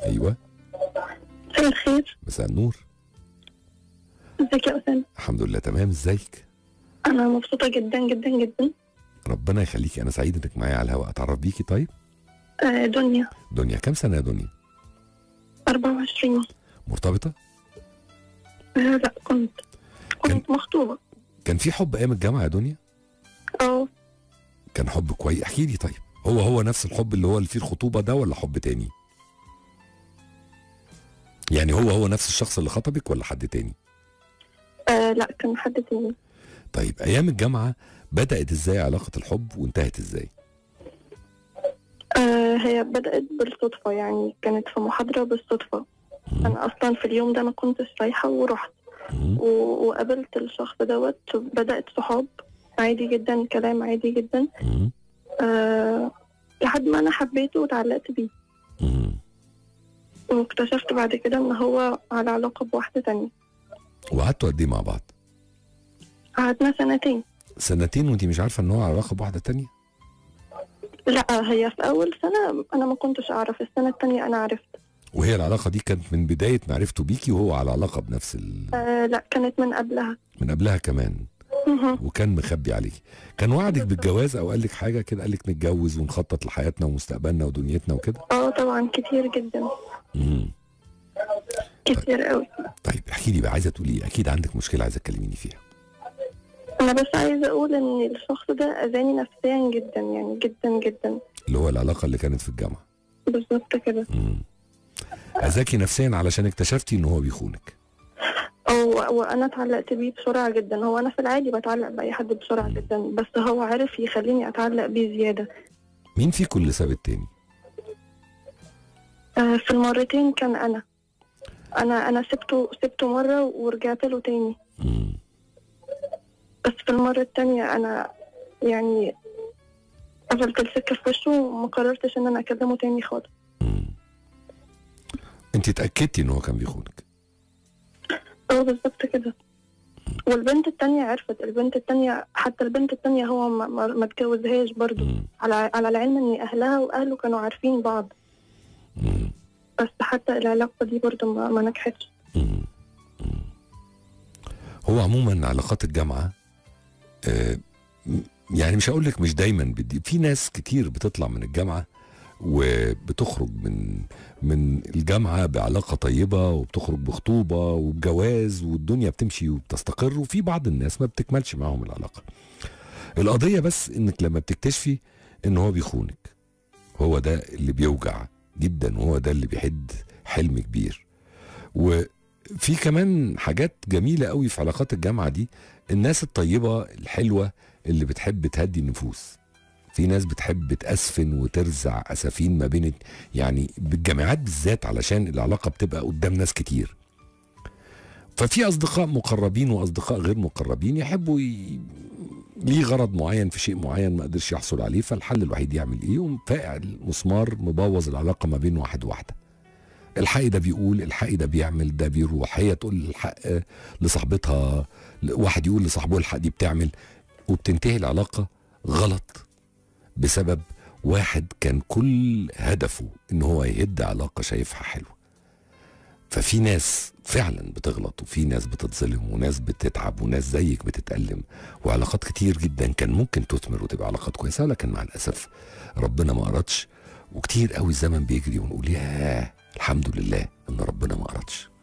ايوه مساء الخير مساء النور ازيك يا اسامه الحمد لله تمام ازيك انا مبسوطه جدا جدا جدا ربنا يخليكي انا سعيد انك معايا على الهواء اتعرف بيكي طيب آه دنيا دنيا كام سنه يا دنيا 24 مرتبطه آه لا كنت كنت مخطوبه كان في حب ايام الجامعه يا دنيا اه كان حب كويس احكي لي طيب هو هو نفس الحب اللي هو اللي فيه الخطوبه ده ولا حب تاني يعني هو هو نفس الشخص اللي خطبك ولا حد تاني آه لا كان حد تاني طيب ايام الجامعه بدات ازاي علاقه الحب وانتهت ازاي آه هي بدأت بالصدفة يعني كانت في محاضرة بالصدفة مم. أنا أصلا في اليوم ده ما كنتش رايحة ورحت مم. و- وقابلت الشخص دوت بدأت صحاب عادي جدا كلام عادي جدا مم. آه لحد ما أنا حبيته وتعلقت بيه مم. واكتشفت بعد كده إن هو على علاقة بواحدة تانية وقعدتوا قد ايه مع بعض قعدنا سنتين سنتين وانت مش عارفه ان هو على علاقه بواحده تانية لا هي في أول سنة أنا ما كنتش أعرف السنة التانية أنا عرفت وهي العلاقه دي كانت من بدايه معرفته بيكي وهو على علاقه بنفس ال... آه لا كانت من قبلها من قبلها كمان مهم. وكان مخبي عليكي كان وعدك بالجواز او قال لك حاجه كده قال لك نتجوز ونخطط لحياتنا ومستقبلنا ودنيتنا وكده اه طبعا كتير جدا امم كتير قوي طيب احكي لي بقى عايزه تقولي ايه اكيد عندك مشكله عايزه تكلميني فيها انا بس عايزه اقول ان الشخص ده اذاني نفسيا جدا يعني جدا جدا اللي هو العلاقه اللي كانت في الجامعه بالظبط كده امم اذاكي نفسيا علشان اكتشفتي ان هو بيخونك أو وانا اتعلقت بيه بسرعه جدا هو انا في العادي بتعلق باي حد بسرعه جدا بس هو عرف يخليني اتعلق بيه زياده مين فيكم اللي ساب التاني آه في المرتين كان انا انا انا سبته سبته مره ورجعت له تاني امم بس في المره التانية انا يعني قفلت السكه في وشه وما قررتش ان انا اكلمه تاني خالص امم انت اتاكدتي ان هو كان بيخونك اه بالظبط كده والبنت التانية عرفت البنت التانية حتى البنت التانية هو ما, ما, ما اتجوزهاش برضو امم على على العلم ان اهلها واهله كانوا عارفين بعض امم بس حتى العلاقة دي برضو ما, ما نجحتش مم. مم. هو عموما علاقات الجامعه آه، م- يعني مش هقول لك مش دايما بدي في ناس كتير بتطلع من الجامعه وبتخرج من من الجامعه بعلاقه طيبه وبتخرج بخطوبه وبجواز والدنيا بتمشي وبتستقر وفي بعض الناس ما بتكملش معاهم العلاقه القضيه بس انك لما بتكتشفي ان هو بيخونك هو ده اللي بيوجع جدا وهو ده اللي بيحد حلم كبير وفي كمان حاجات جميلة قوي في علاقات الجامعة دي الناس الطيبة الحلوة اللي بتحب تهدي النفوس في ناس بتحب تأسفن وترزع أسفين ما بين يعني بالجامعات بالذات علشان العلاقة بتبقى قدام ناس كتير ففي أصدقاء مقربين وأصدقاء غير مقربين يحبوا ي... ليه غرض معين في شيء معين ما قدرش يحصل عليه فالحل الوحيد يعمل ايه يقوم فاقع المسمار مبوظ العلاقة ما بين واحد وواحدة الحقي ده بيقول الحقي ده بيعمل ده بيروح هي تقول الحق لصاحبتها واحد يقول لصاحبه الحق دي بتعمل وبتنتهي العلاقة غلط بسبب واحد كان كل هدفه ان هو يهد علاقة شايفها حلوة ففي ناس فعلا بتغلط وفي ناس بتتظلم وناس بتتعب وناس زيك بتتألم وعلاقات كتير جدا كان ممكن تثمر وتبقى علاقات كويسة لكن مع الأسف ربنا ما أردش وكتير قوي الزمن بيجري ونقول ياه الحمد لله ان ربنا ما أردش